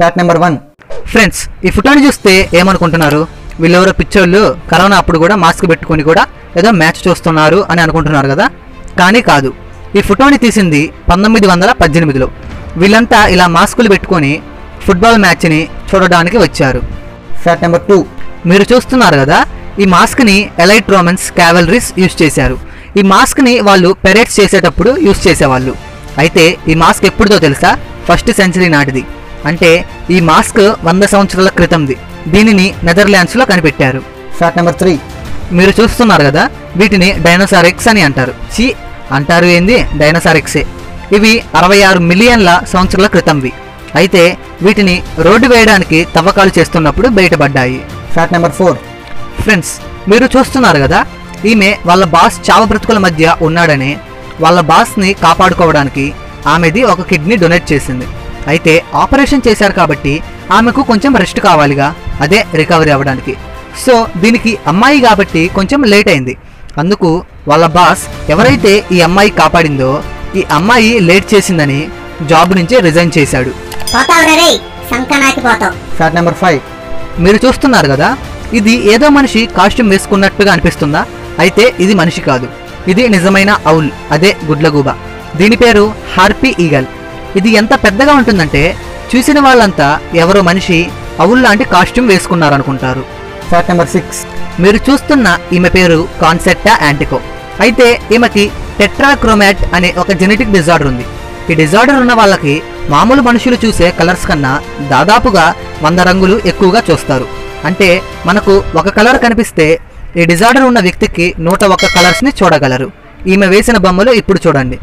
fact number one friends ఈ ఫోటోని చూస్తే ఏమనుకుంటున్నారు వీళ్ళెవరో పిచ్చోళ్ళు కరోనా అప్పుడు కూడా మాస్క్ పెట్టుకొని కూడా ఏదో మ్యాచ్ చూస్తున్నారు అని అనుకుంటున్నారు కదా కానీ కాదు ఈ ఫోటోని తీసింది పంతొమ్మిది వందల పద్దెనిమిదిలో వీళ్ళంతా ఇలా మాస్కులు పెట్టుకొని ఫుట్బాల్ మ్యాచ్ని చూడడానికి వచ్చారు ఫ్యాక్ట్ నెంబర్ టూ మీరు చూస్తున్నారు కదా ఈ మాస్క్ని ఎలైట్ రోమన్స్ క్యావలరీస్ యూజ్ చేశారు ఈ మాస్క్ని వాళ్ళు పెరేడ్స్ చేసేటప్పుడు యూజ్ చేసేవాళ్ళు అయితే ఈ మాస్క్ ఎప్పుడుదో తెలుసా ఫస్ట్ సెంచరీ నాటిది అంటే ఈ మాస్క్ వంద సంవత్సరాల క్రితంది దీనిని నెదర్లాండ్స్లో కనిపెట్టారు ఫ్యాక్ట్ నెంబర్ త్రీ మీరు చూస్తున్నారు కదా వీటిని డైనోసార్ ఎక్స్ అని అంటారు చి అంటారు ఏంది డైనోసార్ ఎక్సే ఇవి అరవై ఆరు మిలియన్ల సంవత్సరాల క్రితంవి అయితే వీటిని రోడ్డు వేయడానికి తవ్వకాలు చేస్తున్నప్పుడు బయటపడ్డాయి ఫ్యాక్ట్ నెంబర్ ఫోర్ ఫ్రెండ్స్ మీరు చూస్తున్నారు కదా ఈమె వాళ్ళ బాస్ చావ బ్రతుకుల మధ్య ఉన్నాడని వాళ్ళ బాస్ని కాపాడుకోవడానికి ఆమెది ఒక కిడ్నీ డొనేట్ చేసింది అయితే ఆపరేషన్ చేశారు కాబట్టి ఆమెకు కొంచెం రెస్ట్ కావాలిగా అదే రికవరీ అవ్వడానికి సో దీనికి అమ్మాయి కాబట్టి కొంచెం లేట్ అయింది అందుకు వాళ్ళ బాస్ ఎవరైతే ఈ అమ్మాయి కాపాడిందో ఈ అమ్మాయి లేట్ చేసిందని జాబ్ నుంచి రిజైన్ చేశాడు పోతావు రే సంకనాకి పోతావు ఫ్యాక్ట్ నెంబర్ ఫైవ్ మీరు చూస్తున్నారు కదా ఇది ఏదో మనిషి కాస్ట్యూమ్ వేసుకున్నట్టుగా అనిపిస్తుందా అయితే ఇది మనిషి కాదు ఇది నిజమైన ఔల్ అదే గుడ్లగూబ దీని పేరు హార్పీ ఈగల్ ఇది ఎంత పెద్దగా ఉంటుందంటే చూసిన వాళ్ళంతా ఎవరో మనిషి ఔల్ లాంటి కాస్ట్యూమ్ వేసుకున్నారనుకుంటారు ఫ్యాక్ట్ నెంబర్ సిక్స్ మీరు చూస్తున్న ఈమె పేరు కాన్సెప్టా యాంటికో అయితే ఈమెకి టెట్రాక్రోమాట్ అనే ఒక జెనెటిక్ డిజార్డర్ ఉంది ఈ డిజార్డర్ ఉన్న వాళ్ళకి మామూలు మనుషులు చూసే కలర్స్ కన్నా దాదాపుగా వంద రంగులు ఎక్కువగా చూస్తారు అంటే మనకు ఒక కలర్ కనిపిస్తే ఈ డిజార్డర్ ఉన్న వ్యక్తికి నూట ఒక్క కలర్స్ని చూడగలరు ఈమె వేసిన బొమ్మలు ఇప్పుడు చూడండి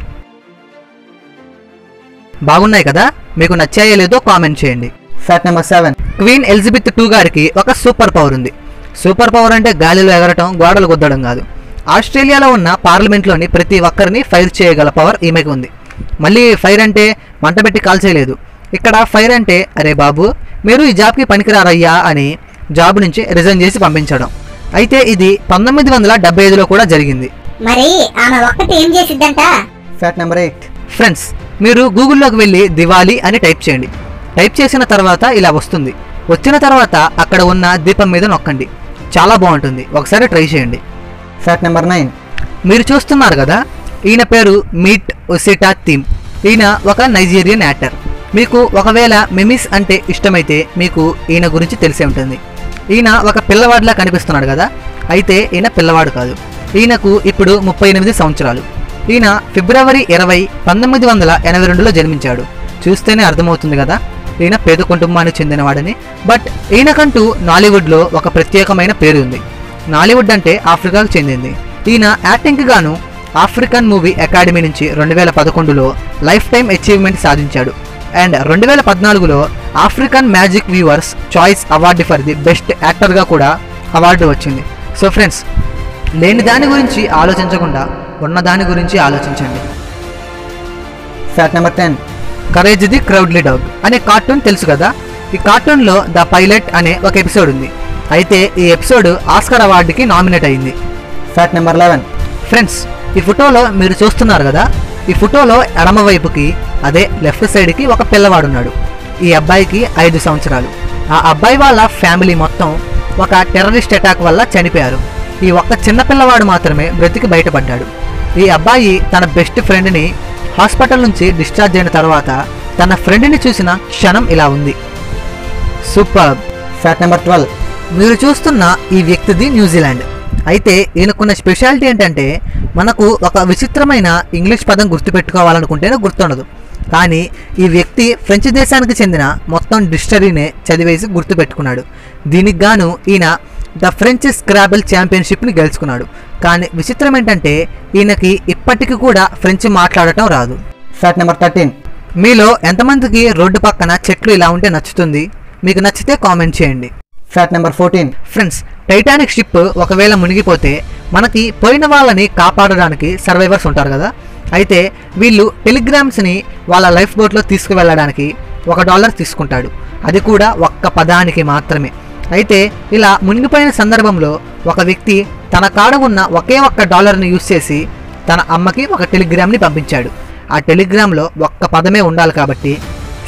బాగున్నాయి కదా మీకు నచ్చాయో లేదో కామెంట్ చేయండి fact number seven queen Elizabeth two గారికి ఒక సూపర్ పవర్ ఉంది సూపర్ పవర్ అంటే గాలిలో ఎగరటం గోడలు గుద్దడం కాదు ఆస్ట్రేలియాలో ఉన్న పార్లమెంట్లోని ప్రతి ఒక్కరిని ఫైర్ చేయగల పవర్ ఈమెకు ఉంది మళ్ళీ ఫైర్ అంటే మంట పెట్టి కాల్చేయలేదు ఇక్కడ ఫైర్ అంటే అరే బాబు మీరు ఈ జాబ్కి పనికిరారయ్యా అని జాబ్ నుంచి రిజైన్ చేసి పంపించడం అయితే ఇది పంతొమ్మిది వందల డెబ్బై ఐదులో కూడా జరిగింది మరి ఆమె ఒక్కటి ఏం చేసిద్దంట ఫ్యాక్ట్ నెంబర్ ఎయిట్ ఫ్రెండ్స్ మీరు గూగుల్లోకి వెళ్ళి దివాలి అని టైప్ చేయండి టైప్ చేసిన తర్వాత ఇలా వస్తుంది వచ్చిన తర్వాత అక్కడ ఉన్న దీపం మీద నొక్కండి చాలా బాగుంటుంది ఒకసారి ట్రై చేయండి ఫ్యాక్ట్ నెంబర్ నైన్ మీరు చూస్తున్నారు కదా ఈయన పేరు మీట్ ఒసిటా థీమ్ ఈయన ఒక నైజీరియన్ యాక్టర్ మీకు ఒకవేళ మెమిస్ అంటే ఇష్టమైతే మీకు ఈయన గురించి తెలిసే ఉంటుంది ఈయన ఒక పిల్లవాడిలా కనిపిస్తున్నాడు కదా అయితే ఈయన పిల్లవాడు కాదు ఈయనకు ఇప్పుడు ముప్పై ఎనిమిది సంవత్సరాలు ఈయన ఫిబ్రవరి ఇరవై పంతొమ్మిది వందల ఎనభై రెండులో జన్మించాడు చూస్తేనే అర్థమవుతుంది కదా ఈయన పేద కుటుంబానికి చెందినవాడని బట్ ఈయనకంటూ నాలీవుడ్లో ఒక ప్రత్యేకమైన పేరు ఉంది నాలీవుడ్ అంటే ఆఫ్రికాకు చెందింది ఈయన యాక్టింగ్కి గాను ఆఫ్రికన్ మూవీ అకాడమీ నుంచి రెండు వేల పదకొండులో లైఫ్ టైం అచీవ్మెంట్ సాధించాడు అండ్ రెండు వేల పద్నాలుగులో African magic viewers choice award for the best యాక్టర్గా కూడా అవార్డు వచ్చింది సో ఫ్రెండ్స్ లేని దాని గురించి ఆలోచించకుండా ఉన్న దాని గురించి ఆలోచించండి fact number ten Courage the cowardly dog అనే కార్టూన్ తెలుసు కదా ఈ కార్టూన్లో ద పైలట్ అనే ఒక ఎపిసోడ్ ఉంది అయితే ఈ ఎపిసోడ్ ఆస్కర్ అవార్డుకి నామినేట్ అయింది ఫ్యాక్ట్ నెంబర్ లెవెన్ ఫ్రెండ్స్ ఈ ఫోటోలో మీరు చూస్తున్నారు కదా ఈ ఫోటోలో ఎడమ వైపుకి అదే లెఫ్ట్ సైడ్కి ఒక పిల్లవాడున్నాడు ఈ అబ్బాయికి ఐదు సంవత్సరాలు ఆ అబ్బాయి వాళ్ళ ఫ్యామిలీ మొత్తం ఒక టెర్రరిస్ట్ అటాక్ వల్ల చనిపోయారు ఈ ఒక్క చిన్న పిల్లవాడు మాత్రమే బ్రతికి బయటపడ్డాడు ఈ అబ్బాయి తన బెస్ట్ ఫ్రెండ్ని హాస్పిటల్ నుంచి డిశ్చార్జ్ అయిన తర్వాత తన ఫ్రెండ్ని చూసిన క్షణం ఇలా ఉంది సూపర్ ఫ్యాక్ట్ నెంబర్ ట్వెల్వ్ మీరు చూస్తున్న ఈ వ్యక్తిది న్యూజిలాండ్ అయితే ఈయనకున్న స్పెషాలిటీ ఏంటంటే మనకు ఒక విచిత్రమైన ఇంగ్లీష్ పదం గుర్తుపెట్టుకోవాలనుకుంటేనే గుర్తుండదు కానీ ఈ వ్యక్తి ఫ్రెంచ్ దేశానికి చెందిన మొత్తం డిక్షనరీనే చదివేసి గుర్తుపెట్టుకున్నాడు దీనికి గాను ఈయన ద ఫ్రెంచ్ స్క్రాబుల్ ఛాంపియన్షిప్ని గెలుచుకున్నాడు కానీ విచిత్రం ఏంటంటే ఈయనకి ఇప్పటికీ కూడా ఫ్రెంచ్ మాట్లాడటం రాదు ఫ్యాక్ట్ నెంబర్ థర్టీన్ మీలో ఎంతమందికి రోడ్డు పక్కన చెట్లు ఇలా ఉంటే నచ్చుతుంది మీకు నచ్చితే కామెంట్ చేయండి fact number fourteen friends Titanic ship ఒకవేళ మునిగిపోతే మనకి పోయిన వాళ్ళని కాపాడడానికి సర్వైవర్స్ ఉంటారు కదా అయితే వీళ్ళు టెలిగ్రామ్స్ని వాళ్ళ లైఫ్ బోట్లో తీసుకువెళ్ళడానికి ఒక డాలర్ తీసుకుంటాడు అది కూడా ఒక్క పదానికి మాత్రమే అయితే ఇలా మునిగిపోయిన సందర్భంలో ఒక వ్యక్తి తన కాడ ఉన్న ఒకే ఒక్క డాలర్ని యూజ్ చేసి తన అమ్మకి ఒక టెలిగ్రామ్ని పంపించాడు ఆ టెలిగ్రామ్లో ఒక్క పదమే ఉండాలి కాబట్టి సేఫ్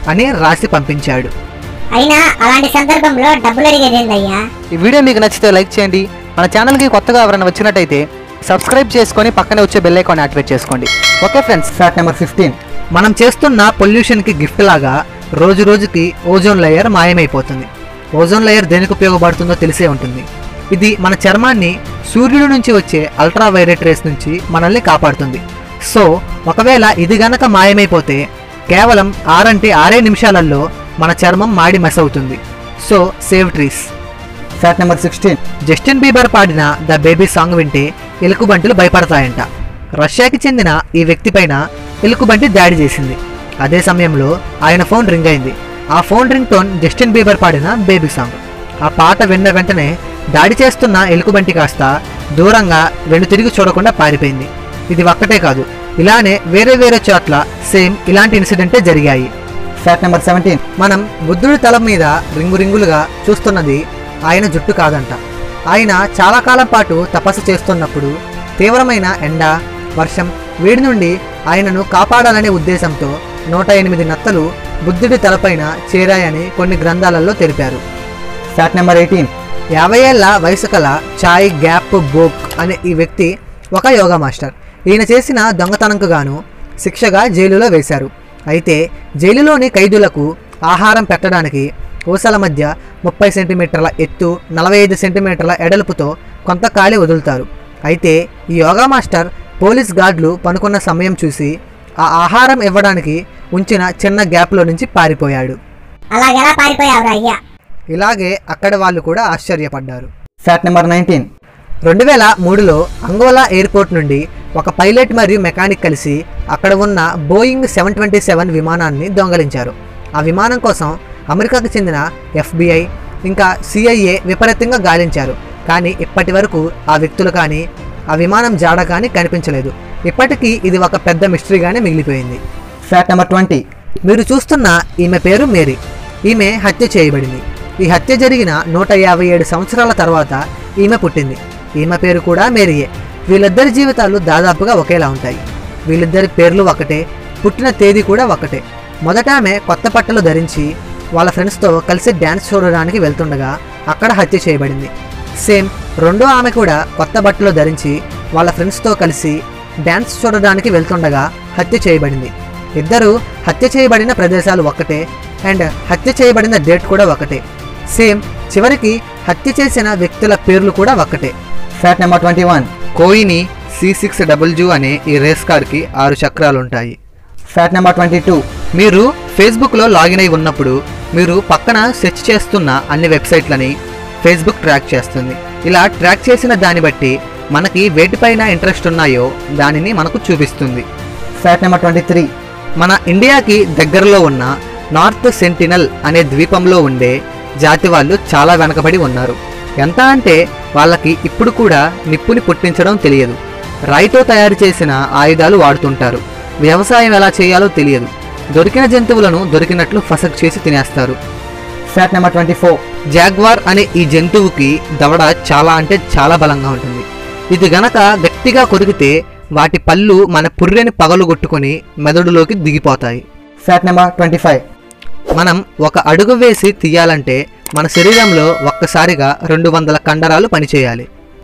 అని రాసి పంపించాడు అయినా అలాంటి సందర్భంలో డబ్బులు అడిగేదేందయ్యా ఈ వీడియో మీకు నచ్చితే లైక్ చేయండి మన ఛానల్కి కొత్తగా ఎవరైనా వచ్చినట్టయితే సబ్స్క్రైబ్ చేసుకొని పక్కనే వచ్చే బెల్ ఐకాన్ యాక్టివేట్ చేసుకోండి okay friends fact number fifteen మనం చేస్తున్న పొల్యూషన్కి గిఫ్ట్ లాగా రోజు రోజుకి ఓజోన్ లేయర్ మాయమైపోతుంది ఓజోన్ లేయర్ దేనికి ఉపయోగపడుతుందో తెలిసే ఉంటుంది ఇది మన చర్మాన్ని సూర్యుడి నుంచి వచ్చే అల్ట్రా వైలెట్ రేస్ నుంచి మనల్ని కాపాడుతుంది సో ఒకవేళ ఇది గనక మాయమైపోతే కేవలం ఆరంటే ఆరే నిమిషాలలో మన చర్మం మాడి మస్ అవుతుంది so save trees fact number sixteen Justin Bieber పాడిన ద బేబీ సాంగ్ వింటే ఎలుకబంటులు భయపడతాయంట రష్యాకి చెందిన ఈ వ్యక్తి పైన ఎలుకబంటి దాడి చేసింది అదే సమయంలో ఆయన ఫోన్ రింగ్ అయింది ఆ phone ring tone Justin Bieber పాడిన బేబీ సాంగ్ ఆ పాట విన్న వెంటనే దాడి చేస్తున్న ఎలుకబంటి కాస్త దూరంగా వెనుతిరిగి చూడకుండా పారిపోయింది ఇది ఒక్కటే కాదు ఇలానే వేరే వేరే చోట్ల సేమ్ ఇలాంటి ఇన్సిడెంటే జరిగాయి ఫ్యాక్ట్ నెంబర్ సెవెంటీన్ మనం బుద్ధుడి తల మీద రింగు రింగులుగా చూస్తున్నది ఆయన జుట్టు కాదంట ఆయన చాలా కాలం పాటు తపస్సు చేస్తున్నప్పుడు తీవ్రమైన ఎండ వర్షం వేడి నుండి ఆయనను కాపాడాలనే ఉద్దేశంతో నూట ఎనిమిది నత్తలు బుద్ధుడి తలపైన చేరాయని కొన్ని గ్రంథాలలో తెలిపారు ఫ్యాక్ట్ నెంబర్ ఎయిటీన్ యాభై ఏళ్ల వయసు కల చాయ్ గ్యాప్ బోక్ అనే ఈ వ్యక్తి ఒక యోగా మాస్టర్ ఈయన చేసిన దొంగతనంకు గాను శిక్షగా జైలులో వేశారు అయితే జైలులోని ఖైదీలకు ఆహారం పెట్టడానికి ఊసల మధ్య ముప్పై సెంటీమీటర్ల ఎత్తు నలభై ఐదు సెంటీమీటర్ల ఎడల్పుతో కొంత ఖాళీ వదులుతారు అయితే ఈ యోగా మాస్టర్ పోలీస్ గార్డులు పనుకున్న సమయం చూసి ఆ ఆహారం ఇవ్వడానికి ఉంచిన చిన్న గ్యాప్లో నుంచి పారిపోయాడు అలాగెలా పారిపోయావురా అయ్యా ఇలాగే అక్కడ వాళ్ళు కూడా ఆశ్చర్యపడ్డారు ఫ్యాక్ట్ నెంబర్ నైన్టీన్ రెండు వేల మూడులో అంగోలా ఎయిర్పోర్ట్ నుండి ఒక పైలట్ మరియు మెకానిక్ కలిసి అక్కడ ఉన్న బోయింగ్ సెవెన్ ట్వంటీ సెవెన్ విమానాన్ని దొంగలించారు ఆ విమానం కోసం అమెరికాకు చెందిన ఎఫ్బిఐ ఇంకా సిఐఏ విపరీతంగా గాలించారు కానీ ఇప్పటి వరకు ఆ వ్యక్తులు కానీ ఆ విమానం జాడ కానీ కనిపించలేదు ఇప్పటికీ ఇది ఒక పెద్ద మిస్టరీగానే మిగిలిపోయింది ఫ్యాక్ట్ నెంబర్ ట్వంటీ మీరు చూస్తున్న ఈమె పేరు మేరీ ఈమె హత్య చేయబడింది ఈ హత్య జరిగిన నూట యాభై ఏడు సంవత్సరాల తర్వాత ఈమె పుట్టింది ఈమె పేరు కూడా మేరీయే వీళ్ళిద్దరి జీవితాలు దాదాపుగా ఒకేలా ఉంటాయి వీళ్ళిద్దరి పేర్లు ఒకటే పుట్టిన తేదీ కూడా ఒకటే మొదట ఆమె కొత్త బట్టలు ధరించి వాళ్ళ ఫ్రెండ్స్తో కలిసి డ్యాన్స్ చూడడానికి వెళ్తుండగా అక్కడ హత్య చేయబడింది సేమ్ రెండో ఆమె కూడా కొత్త బట్టలు ధరించి వాళ్ళ ఫ్రెండ్స్తో కలిసి డ్యాన్స్ చూడడానికి వెళ్తుండగా హత్య చేయబడింది ఇద్దరు హత్య చేయబడిన ప్రదేశాలు ఒకటే అండ్ హత్య చేయబడిన డేట్ కూడా ఒకటే సేమ్ చివరికి హత్య చేసిన వ్యక్తుల పేర్లు కూడా ఒకటే ఫ్యాక్ట్ నెంబర్ ట్వంటీ వన్ కోయిని సి సిక్స్ డబుల్ అనే ఈ రేస్ కార్కి ఆరు చక్రాలు ఉంటాయి ఫ్యాక్ట్ నెంబర్ ట్వంటీ టూ మీరు ఫేస్బుక్లో లాగిన్ అయి ఉన్నప్పుడు మీరు పక్కన సెర్చ్ చేస్తున్న అన్ని వెబ్సైట్లని ఫేస్బుక్ ట్రాక్ చేస్తుంది ఇలా ట్రాక్ చేసిన దాన్ని బట్టి మనకి వేటిపైన ఇంట్రెస్ట్ ఉన్నాయో దానిని మనకు చూపిస్తుంది ఫ్యాక్ట్ నెంబర్ ట్వంటీ త్రీ మన ఇండియాకి దగ్గరలో ఉన్న నార్త్ సెంటినల్ అనే ద్వీపంలో ఉండే జాతి వాళ్ళు చాలా వెనకబడి ఉన్నారు ఎంత అంటే వాళ్ళకి ఇప్పుడు కూడా నిప్పుని పుట్టించడం తెలియదు రాయితో తయారు చేసిన ఆయుధాలు వాడుతుంటారు వ్యవసాయం ఎలా చేయాలో తెలియదు దొరికిన జంతువులను దొరికినట్లు ఫసక్ చేసి తినేస్తారు fact number twenty four jaguar అనే ఈ జంతువుకి దవడ చాలా అంటే చాలా బలంగా ఉంటుంది ఇది గనక గట్టిగా కొరికితే వాటి పళ్ళు మన పుర్రెని పగలుగొట్టుకొని మెదడులోకి దిగిపోతాయి ఫ్యాక్ట్ నెంబర్ ట్వంటీ ఫైవ్ మనం ఒక అడుగు వేసి తీయాలంటే మన శరీరంలో ఒక్కసారిగా రెండు వందల కండరాలు పనిచేయాలి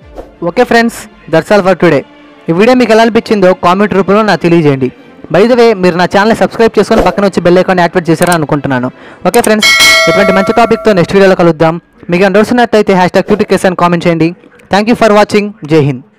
okay friends that's all for today ఈ వీడియో మీకు ఎలా అనిపించిందో కామెంట్ రూపంలో నాకు తెలియజేయండి బై ద వే మీరు నా ఛానల్ సబ్స్క్రైబ్ చేసుకొని పక్కన వచ్చి బెల్ ఐకాన్ యాక్టివేట్ చేశారని అనుకుంటున్నాను ఓకే ఫ్రెండ్స్ ఇటువంటి మంచి టాపిక్తో నెక్స్ట్ వీడియోలో కలుద్దాం మీకు డౌట్స్ ఉన్నట్టయితే హ్యాష్ ట్యాగ్ క్యూటికేస్ అని కామెంట్ చేయండి థ్యాంక్ యూ ఫర్ వాచింగ్ జై హింద్